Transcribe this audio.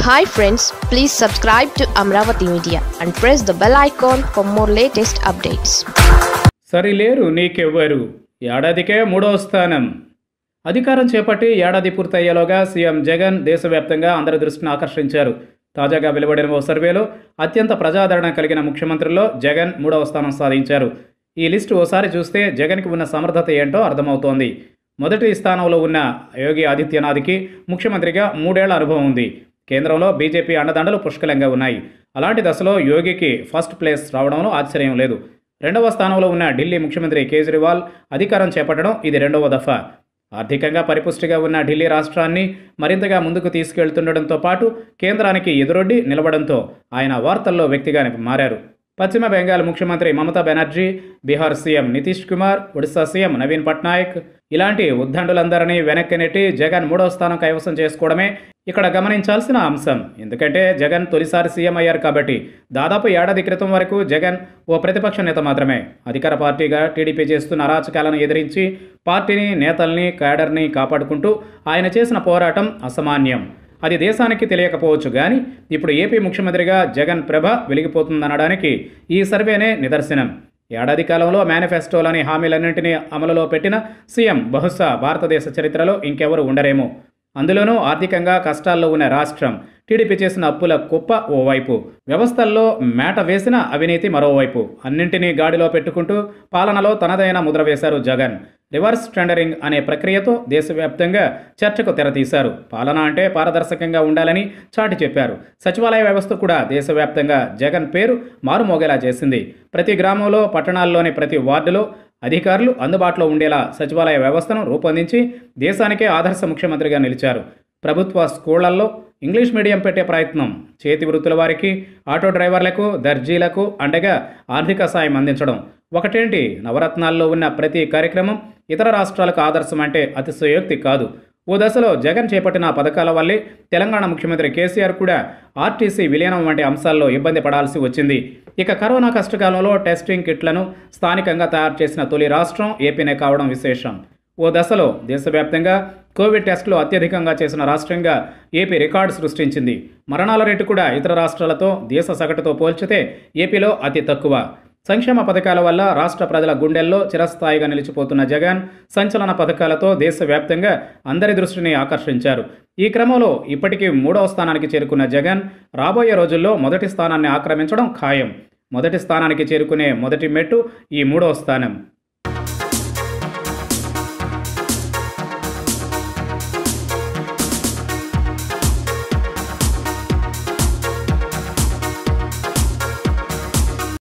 hi friends please subscribe to Amaravati media and press the bell icon for more latest updates సరిలేరు నీకెవ్వరు ఏడాదికే మూడో స్థానం అధికారం చేపట్టి ఏడాది పూర్తయ్యేలోగా సీఎం జగన్ దేశవ్యాప్తంగా అందరి దృష్టిని ఆకర్షించారు తాజాగా వెలువడిన ఓ సర్వేలో అత్యంత ప్రజాదరణ కలిగిన ముఖ్యమంత్రుల్లో జగన్ మూడవ స్థానం సాధించారు ఈ లిస్టు ఓసారి చూస్తే జగన్కి ఉన్న సమర్థత ఏంటో అర్థమవుతోంది మొదటి స్థానంలో ఉన్న యోగి ఆదిత్యనాథ్కి ముఖ్యమంత్రిగా మూడేళ్ల అనుభవం ఉంది కేంద్రంలో బీజేపీ అండదండలు పుష్కలంగా ఉన్నాయి అలాంటి దశలో యోగికి ఫస్ట్ ప్లేస్ రావడంలో ఆశ్చర్యం లేదు రెండవ స్థానంలో ఉన్న ఢిల్లీ ముఖ్యమంత్రి కేజ్రీవాల్ అధికారం చేపట్టడం ఇది రెండవ దఫా ఆర్థికంగా పరిపుష్టిగా ఉన్న ఢిల్లీ రాష్ట్రాన్ని మరింతగా ముందుకు తీసుకెళ్తుండడంతో పాటు కేంద్రానికి ఎదురొడ్డి నిలవడంతో ఆయన వార్తల్లో వ్యక్తిగా మారారు పశ్చిమ బెంగాల్ ముఖ్యమంత్రి మమతా బెనర్జీ బీహార్ సీఎం నితీష్ కుమార్ ఒడిశా సీఎం నవీన్ పట్నాయక్ ఇలాంటి ఉద్దండులందరినీ వెనక్కి నెట్టి జగన్ మూడవ స్థానం కైవసం చేసుకోవడమే ఇక్కడ గమనించాల్సిన అంశం ఎందుకంటే జగన్ తొలిసారి సీఎం అయ్యారు కాబట్టి దాదాపు ఏడాది క్రితం వరకు జగన్ ఓ ప్రతిపక్ష నేత మాత్రమే అధికార పార్టీగా టీడీపీ చేస్తున్న అరాచకాలను ఎదిరించి పార్టీని నేతల్ని క్యాడర్ని కాపాడుకుంటూ ఆయన చేసిన పోరాటం అసామాన్యం అది దేశానికి తెలియకపోవచ్చు కానీ ఇప్పుడు ఏపీ ముఖ్యమంత్రిగా జగన్ ప్రభ వెలిగిపోతుందనడానికి ఈ సర్వేనే నిదర్శనం ఏడాది కాలంలో మేనిఫెస్టోలోని హామీలన్నింటినీ అమలులో పెట్టిన సీఎం బహుశా భారతదేశ చరిత్రలో ఇంకెవరు ఉండరేమో అందులోనూ ఆర్థికంగా కష్టాల్లో ఉన్న రాష్ట్రం టీడీపీ చేసిన అప్పుల కుప్ప ఓవైపు వ్యవస్థల్లో మేట వేసిన అవినీతి మరోవైపు అన్నింటినీ గాడిలో పెట్టుకుంటూ పాలనలో తనదైన ముద్ర వేశారు జగన్ రివర్స్ టెండరింగ్ అనే ప్రక్రియతో దేశవ్యాప్తంగా చర్చకు తెరతీశారు పాలన అంటే పారదర్శకంగా ఉండాలని చాటి చెప్పారు సచివాలయ వ్యవస్థ కూడా దేశవ్యాప్తంగా జగన్ పేరు మారుమోగేలా చేసింది ప్రతి గ్రామంలో పట్టణాల్లోని ప్రతి వార్డులో అధికారులు అందుబాటులో ఉండేలా సచివాలయ వ్యవస్థను రూపొందించి దేశానికే ఆదర్శ ముఖ్యమంత్రిగా నిలిచారు ప్రభుత్వ స్కూళ్లలో ఇంగ్లీష్ మీడియం పెట్టే ప్రయత్నం చేతి వృత్తుల వారికి ఆటో డ్రైవర్లకు దర్జీలకు అండగా ఆర్థిక సాయం అందించడం ఒకటేంటి నవరత్నాల్లో ఉన్న ప్రతి కార్యక్రమం ఇతర రాష్ట్రాలకు ఆదర్శం అంటే అతిశయోక్తి కాదు ఓ దశలో జగన్ చేపట్టిన పథకాల వల్లే తెలంగాణ ముఖ్యమంత్రి కేసీఆర్ కూడా ఆర్టీసీ విలీనం వంటి అంశాల్లో ఇబ్బంది పడాల్సి వచ్చింది ఇక కరోనా కష్టకాలంలో టెస్టింగ్ కిట్లను స్థానికంగా తయారు చేసిన తొలి రాష్ట్రం ఏపీనే కావడం విశేషం ఓ దశలో దేశవ్యాప్తంగా కోవిడ్ టెస్టులు అత్యధికంగా చేసిన రాష్ట్రంగా ఏపీ రికార్డు సృష్టించింది మరణాల రేటు కూడా ఇతర రాష్ట్రాలతో దేశ సగటుతో పోల్చితే ఏపీలో అతి తక్కువ సంక్షేమ పథకాల వల్ల రాష్ట్ర ప్రజల గుండెల్లో చిరస్థాయిగా నిలిచిపోతున్న జగన్ సంచలన పథకాలతో దేశవ్యాప్తంగా అందరి దృష్టిని ఆకర్షించారు ఈ క్రమంలో ఇప్పటికీ మూడవ స్థానానికి చేరుకున్న జగన్ రాబోయే రోజుల్లో మొదటి స్థానాన్ని ఆక్రమించడం ఖాయం మొదటి స్థానానికి చేరుకునే మొదటి మెట్టు ఈ మూడవ స్థానం